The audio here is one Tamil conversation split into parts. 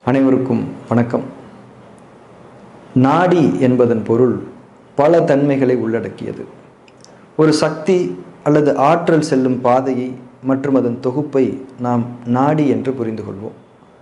அனைவருக்கும் வணக்கம் நாடி என்பதன் பொருள் பல தன்மைகளை உள்ளடக்கியது ஒரு சக்தி அல்லது ஆற்றல் செல்லும் பாதையை மற்றும் அதன் தொகுப்பை நாம் நாடி என்று புரிந்து கொள்வோம்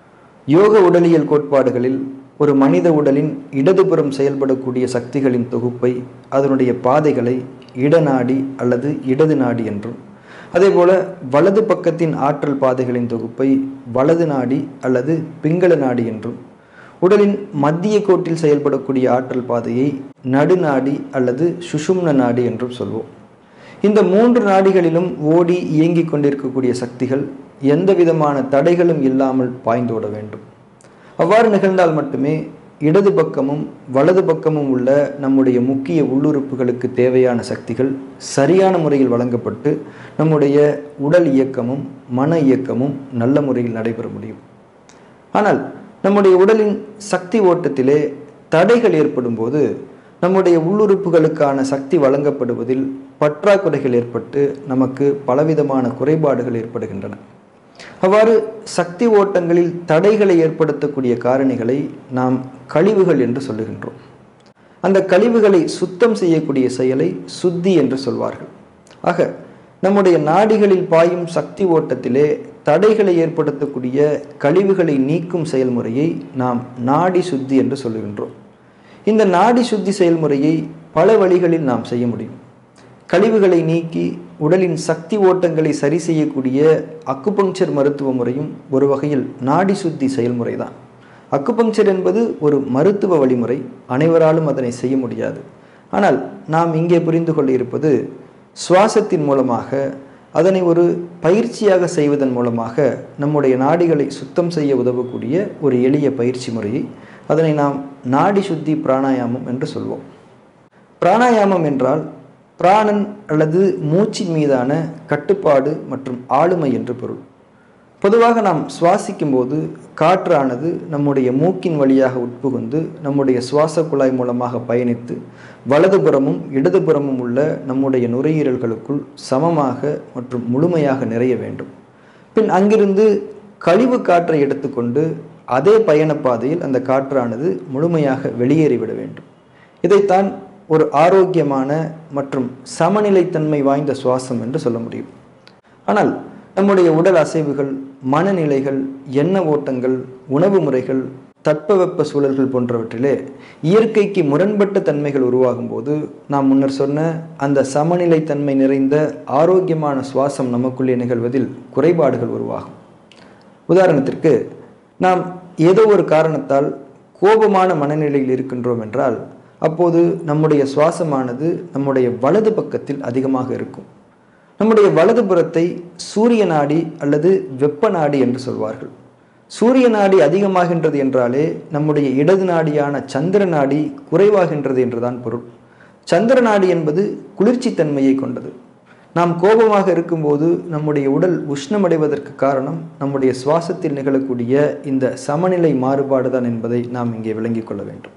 யோக உடலியல் கோட்பாடுகளில் ஒரு மனித உடலின் இடதுபுறம் செயல்படக்கூடிய சக்திகளின் தொகுப்பை அதனுடைய பாதைகளை இடநாடி அல்லது இடது நாடி என்றும் அதேபோல வலது பக்கத்தின் ஆற்றல் பாதைகளின் தொகுப்பை வலது நாடி அல்லது பிங்கள நாடி என்றும் உடலின் மத்திய கோட்டில் செயல்படக்கூடிய ஆற்றல் பாதையை நடுநாடி அல்லது சுஷும்ன நாடி என்றும் சொல்வோம் இந்த மூன்று நாடிகளிலும் ஓடி இயங்கிக் கொண்டிருக்கக்கூடிய சக்திகள் எந்த விதமான தடைகளும் இல்லாமல் பாய்ந்தோட வேண்டும் அவ்வாறு நிகழ்ந்தால் மட்டுமே இடது பக்கமும் வலது பக்கமும் உள்ள நம்முடைய முக்கிய உள்ளுறுப்புகளுக்கு தேவையான சக்திகள் சரியான முறையில் வழங்கப்பட்டு நம்முடைய உடல் இயக்கமும் மன இயக்கமும் நல்ல முறையில் நடைபெற முடியும் ஆனால் நம்முடைய உடலின் சக்தி ஓட்டத்திலே தடைகள் ஏற்படும் போது நம்முடைய உள்ளுறுப்புகளுக்கான சக்தி வழங்கப்படுவதில் பற்றாக்குறைகள் ஏற்பட்டு நமக்கு பலவிதமான குறைபாடுகள் ஏற்படுகின்றன அவ்வாறு சக்தி ஓட்டங்களில் தடைகளை ஏற்படுத்தக்கூடிய காரணிகளை நாம் கழிவுகள் என்று சொல்லுகின்றோம் அந்த கழிவுகளை சுத்தம் செய்யக்கூடிய செயலை சுத்தி என்று சொல்வார்கள் ஆக நம்முடைய நாடிகளில் பாயும் சக்தி ஓட்டத்திலே தடைகளை ஏற்படுத்தக்கூடிய கழிவுகளை நீக்கும் செயல்முறையை நாம் நாடி சுத்தி என்று சொல்லுகின்றோம் இந்த நாடி சுத்தி செயல்முறையை பல வழிகளில் நாம் செய்ய முடியும் கழிவுகளை நீக்கி உடலின் சக்தி ஓட்டங்களை சரி செய்யக்கூடிய அக்குபங்சர் மருத்துவ முறையும் ஒரு வகையில் நாடி சுத்தி செயல்முறை தான் அக்குபங்சர் என்பது ஒரு மருத்துவ வழிமுறை அனைவராலும் அதனை செய்ய முடியாது ஆனால் நாம் இங்கே புரிந்து கொள்ள இருப்பது சுவாசத்தின் மூலமாக அதனை ஒரு பயிற்சியாக செய்வதன் மூலமாக நம்முடைய நாடிகளை சுத்தம் செய்ய உதவக்கூடிய ஒரு எளிய பயிற்சி முறையை அதனை நாம் நாடி சுத்தி பிராணாயாமம் என்று சொல்வோம் பிராணாயாமம் என்றால் பிராணன் அல்லது மூச்சின் மீதான கட்டுப்பாடு மற்றும் ஆளுமை என்று பொருள் பொதுவாக நாம் சுவாசிக்கும் போது காற்றானது நம்முடைய மூக்கின் வழியாக உட்புகுந்து நம்முடைய சுவாச குழாய் மூலமாக பயணித்து வலதுபுறமும் இடதுபுறமும் உள்ள நம்முடைய நுரையீரல்களுக்குள் சமமாக மற்றும் முழுமையாக நிறைய வேண்டும் பின் அங்கிருந்து கழிவு காற்றை எடுத்துக்கொண்டு அதே பயணப்பாதையில் அந்த காற்றானது முழுமையாக வெளியேறிவிட வேண்டும் இதைத்தான் ஒரு ஆரோக்கியமான மற்றும் சமநிலைத்தன்மை வாய்ந்த சுவாசம் என்று சொல்ல முடியும் ஆனால் நம்முடைய உடல் அசைவுகள் மனநிலைகள் எண்ண ஓட்டங்கள் உணவு முறைகள் தட்பவெப்ப சூழல்கள் போன்றவற்றிலே இயற்கைக்கு முரண்பட்ட தன்மைகள் உருவாகும் போது நாம் முன்னர் சொன்ன அந்த சமநிலைத்தன்மை நிறைந்த ஆரோக்கியமான சுவாசம் நமக்குள்ளே நிகழ்வதில் குறைபாடுகள் உருவாகும் உதாரணத்திற்கு நாம் ஏதோ ஒரு காரணத்தால் கோபமான மனநிலையில் இருக்கின்றோம் என்றால் அப்போது நம்முடைய சுவாசமானது நம்முடைய வலது பக்கத்தில் அதிகமாக இருக்கும் நம்முடைய வலது புறத்தை சூரிய நாடி அல்லது வெப்ப நாடி என்று சொல்வார்கள் சூரிய நாடி அதிகமாகின்றது என்றாலே நம்முடைய இடது நாடியான சந்திர நாடி குறைவாகின்றது என்றுதான் பொருள் சந்திர நாடி என்பது குளிர்ச்சி தன்மையை கொண்டது நாம் கோபமாக இருக்கும்போது நம்முடைய உடல் உஷ்ணமடைவதற்கு காரணம் நம்முடைய சுவாசத்தில் நிகழக்கூடிய இந்த சமநிலை மாறுபாடு தான் என்பதை நாம் இங்கே விளங்கிக் கொள்ள வேண்டும்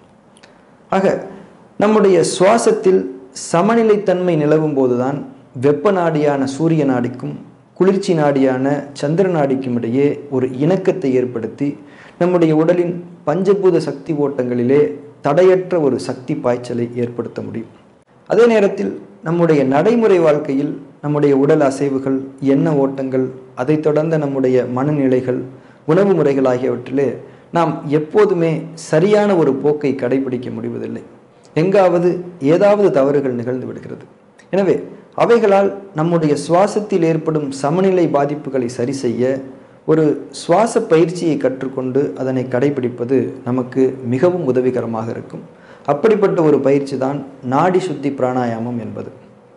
ஆக நம்முடைய சுவாசத்தில் சமநிலைத்தன்மை நிலவும் போதுதான் வெப்ப நாடியான சூரிய நாடிக்கும் குளிர்ச்சி நாடியான சந்திர நாடிக்கும் இடையே ஒரு இணக்கத்தை ஏற்படுத்தி நம்முடைய உடலின் பஞ்சபூத சக்தி ஓட்டங்களிலே தடையற்ற ஒரு சக்தி பாய்ச்சலை ஏற்படுத்த முடியும் அதே நேரத்தில் நம்முடைய நடைமுறை வாழ்க்கையில் நம்முடைய உடல் அசைவுகள் எண்ண ஓட்டங்கள் அதைத் தொடர்ந்த நம்முடைய மனநிலைகள் உணவு முறைகள் ஆகியவற்றிலே நாம் எப்போதுமே சரியான ஒரு போக்கை கடைபிடிக்க முடிவதில்லை எங்காவது ஏதாவது தவறுகள் நிகழ்ந்து விடுகிறது எனவே அவைகளால் நம்முடைய சுவாசத்தில் ஏற்படும் சமநிலை பாதிப்புகளை சரி செய்ய ஒரு சுவாச பயிற்சியை கற்றுக்கொண்டு அதனை கடைபிடிப்பது நமக்கு மிகவும் உதவிகரமாக இருக்கும் அப்படிப்பட்ட ஒரு பயிற்சி தான் நாடி சுத்தி பிராணாயாமம் என்பது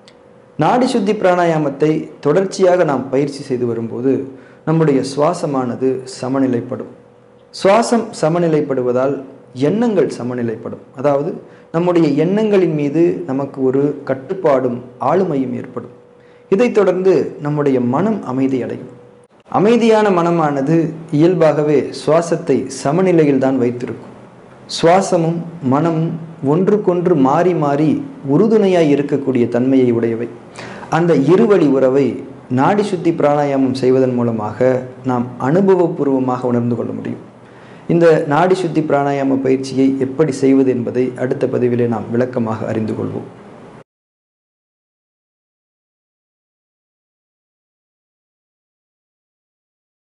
நாடி சுத்தி பிராணாயாமத்தை தொடர்ச்சியாக நாம் பயிற்சி செய்து வரும்போது நம்முடைய சுவாசமானது சமநிலைப்படும் சுவாசம் சமநிலைப்படுவதால் எண்ணங்கள் சமநிலைப்படும் அதாவது நம்முடைய எண்ணங்களின் மீது நமக்கு ஒரு கட்டுப்பாடும் ஆளுமையும் ஏற்படும் இதைத் தொடர்ந்து நம்முடைய மனம் அமைதி அடையும் அமைதியான மனமானது இயல்பாகவே சுவாசத்தை சமநிலையில் தான் வைத்திருக்கும் சுவாசமும் மனமும் ஒன்றுக்கொன்று மாறி மாறி உறுதுணையாய் இருக்கக்கூடிய தன்மையை உடையவை அந்த இருவழி உறவை நாடி சுத்தி பிராணாயாமம் செய்வதன் மூலமாக நாம் அனுபவபூர்வமாக உணர்ந்து கொள்ள முடியும் இந்த நாடி சுத்தி பிராணாயாம பயிற்சியை எப்படி செய்வது என்பதை அடுத்த பதிவிலே நாம் விளக்கமாக அறிந்து கொள்வோம்